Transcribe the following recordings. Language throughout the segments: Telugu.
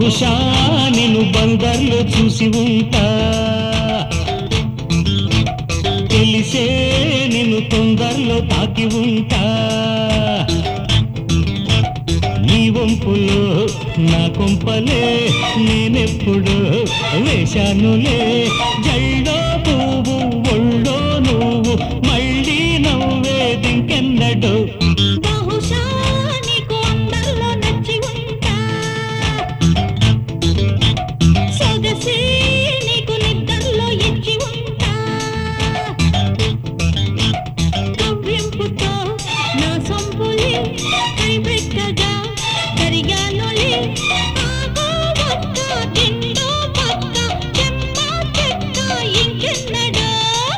బహుశా నేను బందర్లో చూసి ఉంటా తెలిసే నేను తొందరలో తాకి ఉంటా నీ వంపులో నా కొంపలే నేనెప్పుడు వేశానులే జల్లో పువ్వు ఒళ్ళో నువ్వు మళ్ళీ నవ్వేదింకెన్నడు బహుశా నీకు అందరిలో నచ్చి ఉంటా సొగసి నీకు నిద్రలో ఇచ్చి ఉంటా కవ్వింపుతో నా సొంపులి కైపెట్టగా కరిగానులే ఆగో ఒక్క తిండో పక్క చెమ్మ చెక్క ఇంకెన్నడో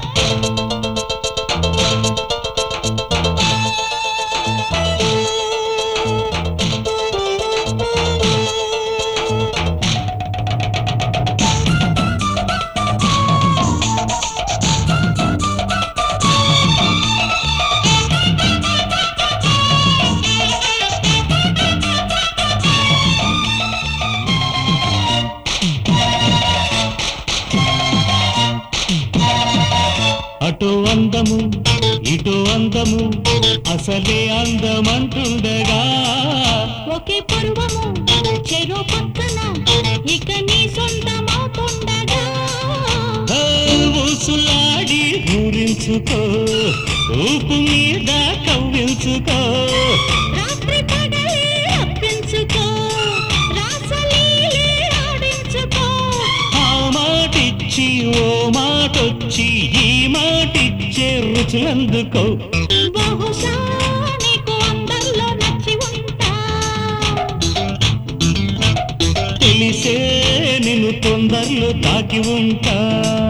అటు అందము ఇటు అందము అసలే అందమంటుండగా ఒకే పర్వము చెరో పక్కన ఇక నీ సొంతమవుతుండగా ఆ ఊసులాడి ఊరించుకో ఊపు మీద కవ్వించుకో రాత్రి పగలే అప్పించుకో రాసలీలే ఆడించుకో ఆ మాటిచ్చి ఓ మాటొచ్చి ఈ మాటిచ్చే రుచులందుకో బహుశా నీకు అందరిలో నచ్చి ఉంటా తెలిసే నిన్ను తొందరలో తాకి ఉంటా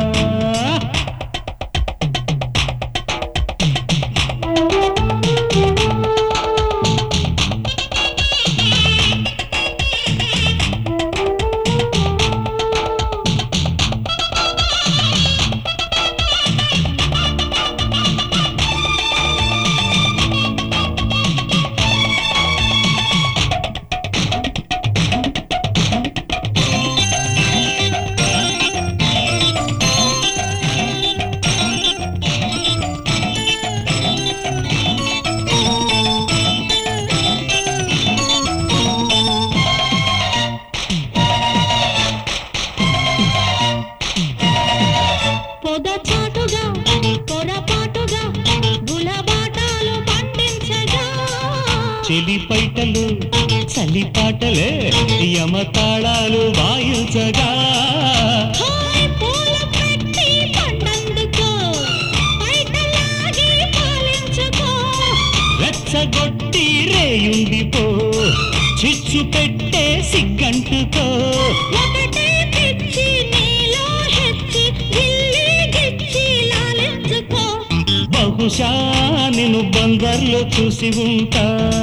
పొద చాటుగా పొరపాటుగా గులబాటాలు పండించగా చెలి పైటలు చలి పాటలే యమతాళాలు వాయించగా హాయ్ పూల పెట్టి పండందుకో బయటలాగి పాలించుకో రెచ్చగొట్టి రేయుండిపో చిచ్చు పెట్టే సిగ్గంటుకో ఒకటే పిచ్చి నీలో హెచ్చి గిల్లి గిచ్చి లాలించుకో బహుశా నేను బందర్లో చూసి ఉంటా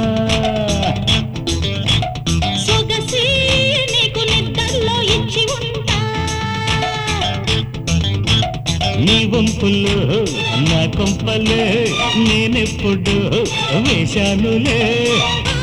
సొగసి నీకు నిద్రలో ఇచ్చి ఉంటా నీ వంపులు నా కొంపలే నేనెప్పుడు వేశానులే ఆ